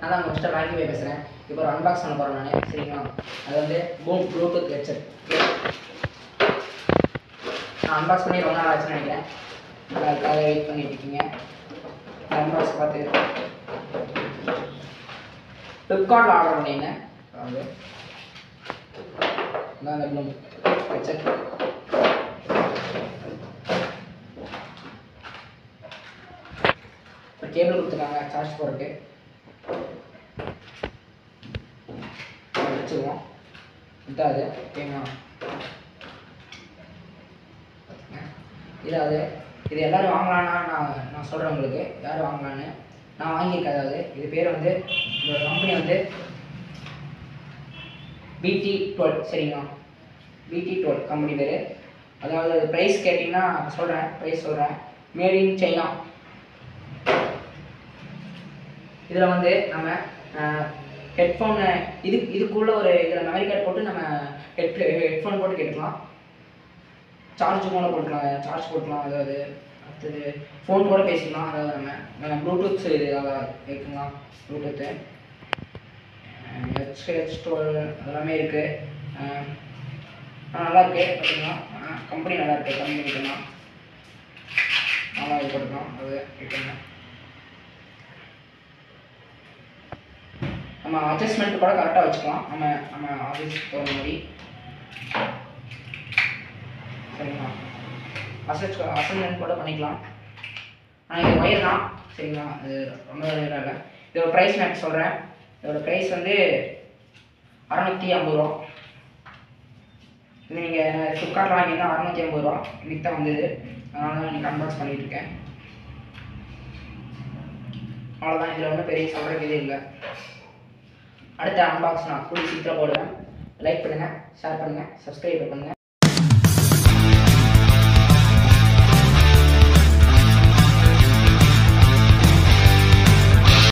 நான் தான் mister rakhi by பேசுகிறேன் இப்போ ஒரு அன்பாக்ஸ் பண்ண போகிறேன் நான் சரிங்களா அது வந்து பூம் ப்ளூடூத் ஹெட்செட் நான் அன்பாக்ஸ் பண்ணி ரொம்ப நாள் ஆச்சுன்னு நினைக்கிறேன் நல்லா அதுக்காக வெயிட் பண்ணிட்டு இருக்கீங்க அன்பாக்ஸ் பார்த்து ஃப்ளிப்கார்ட்டில் ஆர்டர் பண்ணியிருந்தேன் அது இதான் அந்த ப்ளூம் ஹெட்செட் இப்போ கேபிள் கொடுத்துருக்காங்க சார்ஜ் போடுறதுக்கு அதை வச்சுருவோம் இதான் அது ஓகேங்களா இது அது இது எல்லோரும் வாங்கலான்னா நான் நான் சொல்கிறேன் உங்களுக்கு யார் வாங்கலான்னு நான் வாங்கியிருக்கேன் அதாவது இது பேர் வந்து இந்த கம்பெனி வந்து பிடி டுவெல் சரிங்களா பிடி டுவெல் கம்பெனி பேர் அதாவது ப்ரைஸ் கேட்டிங்கன்னா சொல்கிறேன் ப்ரைஸ் சொல்கிறேன் மேட் இன் சைனா இதில் வந்து நம்ம ஹெட்ஃபோனு இது இதுக்குள்ளே ஒரு இதில் மெமரி கார்டு போட்டு நம்ம ஹெட் ஹெட்ஃபோன் போட்டு கேட்டுக்கலாம் சார்ஜ் கூட போட்டுக்கலாம் சார்ஜ் போட்டுக்கலாம் அதாவது அடுத்தது ஃபோன் கூட பேசிக்கலாம் அதாவது நம்ம ப்ளூடூத் இது அதான் கேட்கலாம் ப்ளூடூத்து ஹெச் ஹெச் டுவெல் அதெல்லாமே இருக்குது நல்லா இருக்கு பார்த்தீங்கன்னா கம்பெனி நல்லா இருக்கு கம்பெனி இருக்குன்னா நல்லா இது போட்டுக்கலாம் அது இருக்குங்க நம்ம அட்ஜஸ்ட்மெண்ட் கூட கரெக்டாக வச்சுக்கலாம் நம்ம நம்ம ஆஃபீஸ் போகிற மாதிரி சரிங்களா அசட் அசைன்மெண்ட் கூட பண்ணிக்கலாம் ஆனால் இது ஒயர் தான் சரிங்களா இது ரொம்ப ஒயராக இல்லை இதோட ப்ரைஸ் நான் சொல்கிறேன் இதோட ப்ரைஸ் வந்து அறநூற்றி ஐம்பது ரூபா இது நீங்கள் ஃப்ளிப்கார்ட்டில் வாங்கியிருந்தா அறநூற்றி ஐம்பது ரூபா இன்னைக்கு தான் வந்தது அதனால தான் இன்னைக்கு அன்பாக்ஸ் பண்ணிட்டு இருக்கேன் அவ்வளோதான் இதில் ஒன்றும் பெரிய சொல்கிறதுக்கு இது இல்லை அடுத்த அன்பாக்ஸ் நான் கூடி சீக்கிரம் போடுவேன் லைக் பண்ணுங்கள் ஷேர் பண்ணுங்கள் சப்ஸ்கிரைப் பண்ணுங்கள்